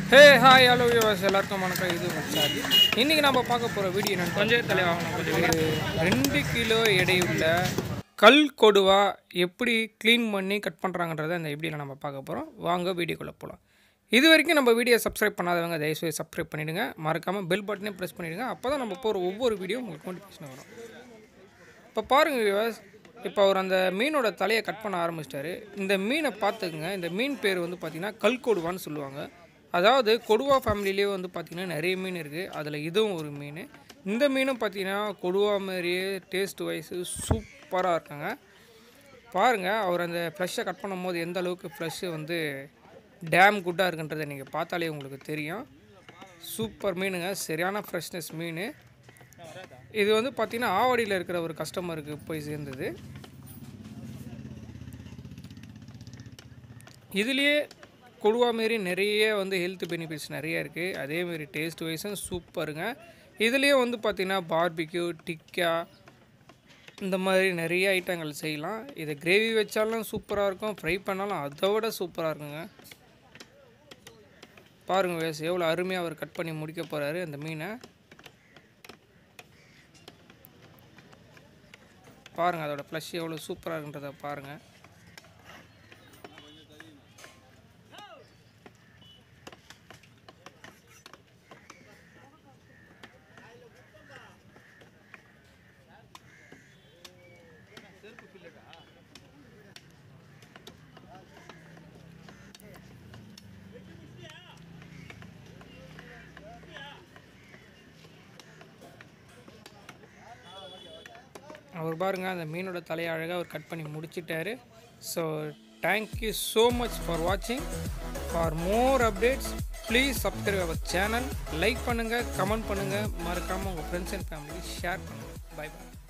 hey hi hello viewers எல்லாருக்கும் வணக்கம் இது சார் இன்றைக்கி நம்ம பார்க்க போகிற வீடியோ என்னென்னு கொஞ்சம் தலைவாகணும் கொஞ்சம் ரெண்டு கிலோ எடையுள்ள கல் கொடுவா எப்படி க்ளீன் பண்ணி கட் பண்ணுறாங்கன்றதை அந்த வீடியோவில் நம்ம பார்க்க போகிறோம் வாங்க வீடியோக்குள்ளே போகலாம் இது வரைக்கும் நம்ம வீடியோ சப்ஸ்கிரைப் பண்ணாதவங்க தயவுசெய்து சப்ஸ்கிரைப் பண்ணிவிடுங்க மறக்காமல் பெல் பட்டனையும் ப்ரெஸ் பண்ணிவிடுங்க அப்போ தான் நம்ம போகிற ஒவ்வொரு வீடியோ உங்களுக்கு நோட்டிஃபிகேஷன் வரும் இப்போ பாருங்கள் வியூவர்ஸ் இப்போ அவர் அந்த மீனோட தலையை கட் பண்ண ஆரம்பிச்சிட்டாரு இந்த மீனை பார்த்துக்குங்க இந்த மீன் பேர் வந்து பார்த்திங்கன்னா கல் கொடுவான்னு சொல்லுவாங்க அதாவது கொடுவா ஃபேமிலிலேயே வந்து பார்த்திங்கன்னா நிறைய மீன் இருக்குது அதில் இதுவும் ஒரு மீன் இந்த மீனும் பார்த்திங்கன்னா கொடுவா மாதிரியே டேஸ்ட் வைஸு சூப்பராக இருக்குங்க பாருங்கள் அவர் அந்த ஃப்ளஷ்ஷை கட் பண்ணும்போது எந்த அளவுக்கு ஃப்ளஷ்ஷு வந்து டேம் குட்டாக இருக்குன்றதை நீங்கள் பார்த்தாலே உங்களுக்கு தெரியும் சூப்பர் மீனுங்க சரியான ஃப்ரெஷ்னஸ் மீன் இது வந்து பார்த்திங்கன்னா ஆவடியில் இருக்கிற ஒரு கஸ்டமருக்கு போய் சேர்ந்தது இதுலேயே கொடுவா மாரி நிறைய வந்து ஹெல்த் பெனிஃபிட்ஸ் நிறைய இருக்குது அதேமாரி டேஸ்ட் வைஸும் சூப்பருங்க இதுலேயே வந்து பார்த்திங்கன்னா பார்பிக்யூ டிக்கா இந்த மாதிரி நிறைய ஐட்டங்கள் செய்யலாம் இதை கிரேவி வச்சாலும் சூப்பராக இருக்கும் ஃப்ரை பண்ணாலும் அதை விட சூப்பராக இருக்குங்க பாருங்கள் வேஸ் எவ்வளோ அருமையாக அவர் கட் பண்ணி முடிக்க போகிறாரு அந்த மீனை பாருங்கள் அதோட ஃப்ளஷ் எவ்வளோ சூப்பராக இருக்குன்றதை பாருங்கள் அவர் பாருங்க அந்த மீனோட தலையை அழகாக அவர் கட் பண்ணி முடிச்சிட்டாரு so thank you so much for வாட்சிங் for more updates please subscribe our channel like பண்ணுங்கள் கமெண்ட் பண்ணுங்கள் மறக்காமல் உங்கள் ஃப்ரெண்ட்ஸ் அண்ட் ஃபேமிலி ஷேர் பண்ணுங்கள் பை பை